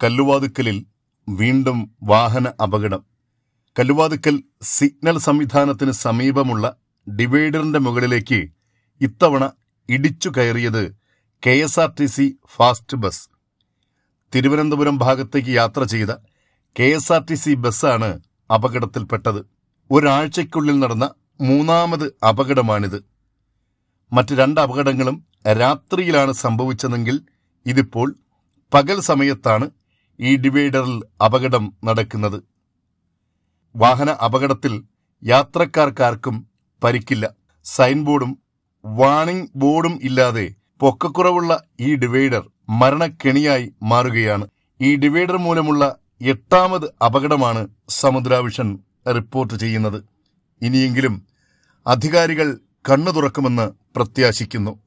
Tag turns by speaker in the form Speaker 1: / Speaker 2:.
Speaker 1: കല്ലുവാതുക്കലിൽ വീണ്ടും വാഹന അപകടം കല്ലുവാതുക്കൽ സിഗ്നൽ സംവിധാനത്തിന് സമീപമുള്ള ഡിവൈഡറിന്റെ മുകളിലേക്ക് ഇത്തവണ ഇടിച്ചു കയറിയത് K S R T C fast bus Thiruvananthapuram ഭാഗത്തേക്ക് യാത്ര ചെയ്ത K S R T C ബസ്സാണ് അപകടത്തിൽപ്പെട്ടത് ഒരാഴ്ചയ്ക്കുള്ളിൽ നടന്ന മൂന്നാമത് അപകടമാണിത് മറ്റ് രണ്ട് അപകടങ്ങളും രാത്രിയിലാണ് സംഭവിച്ചതെങ്കിൽ ഇതിപ്പോൾ പകൽ സമയത്താണ് ഈ ഡിവൈഡറിൽ അപകടം നടക്കുന്നത് വാഹന അപകടത്തിൽ യാത്രക്കാർക്കാർക്കും പരിക്കില്ല സൈൻ ബോർഡും വാണിംഗ് ബോർഡും ഇല്ലാതെ പൊക്കക്കുറവുള്ള ഈ ഡിവൈഡർ മരണക്കെണിയായി മാറുകയാണ് ഈ ഡിവൈഡർ മൂലമുള്ള എട്ടാമത് അപകടമാണ് സമുദ്രാവിഷൻ റിപ്പോർട്ട് ചെയ്യുന്നത് ഇനിയെങ്കിലും അധികാരികൾ കണ്ണു തുറക്കുമെന്ന് പ്രത്യാശിക്കുന്നു